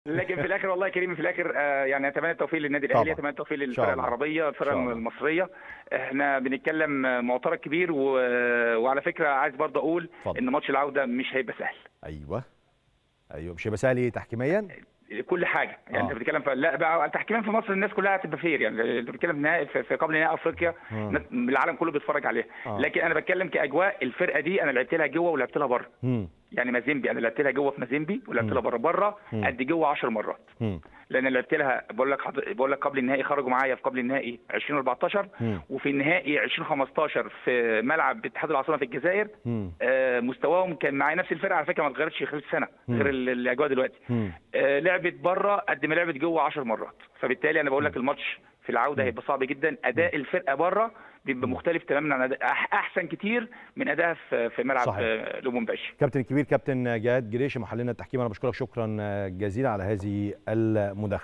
لكن في الاخر والله يا كريم في الاخر آه، يعني اتمنى التوفيق للنادي الاهلي طبعاً. اتمنى التوفيق شاء للفرق الله. العربيه الفرق شاء الله. المصريه احنا بنتكلم آه، معترك كبير و... وعلى فكره عايز برضه اقول اتفضل. ان ماتش العوده مش هيبقى سهل ايوه ايوه مش هيبقى سهل ايه تحكيميا كل حاجه يعني آه. انت بتتكلم في لا بقى تحكيما في مصر الناس كلها هتبقى فير يعني انت بتتكلم في نهائي في في قبل نهائي افريقيا مم. الناس- العالم كله بيتفرج عليها آه. لكن انا بتكلم كاجواء الفرقه دي انا لعبت لها جوه ولعبت لها بره مم. يعني مازيمبي انا لعبت لها جوه في مازيمبي ولعبت مم. لها بره بره مم. قد جوه 10 مرات مم. لان لعبت لها بقول لك حض... بقول لك قبل النهائي خرجوا معايا في قبل النهائي 2014 مم. وفي النهائي 2015 في ملعب اتحاد العاصمه في الجزائر مم. آه مستواهم كان معايا نفس الفرقه على فكره ما اتغيرتش خلال السنه مم. غير ال- الاجواء دلوقتي مم. آه لعبت بره قد ما لعبت جوه 10 مرات فبالتالي انا بقول لك الماتش في العوده هيبقى صعب جدا اداء الفرقه بره بيبقى مختلف تماما عن أداء أح- احسن كتير من ادائها في في ملعب صحيح. آه، لومومباشي كابتن الكبير كابتن جهاد جريشي محللنا التحكيم انا بشكرك شكرا جزيلا على هذه المداخله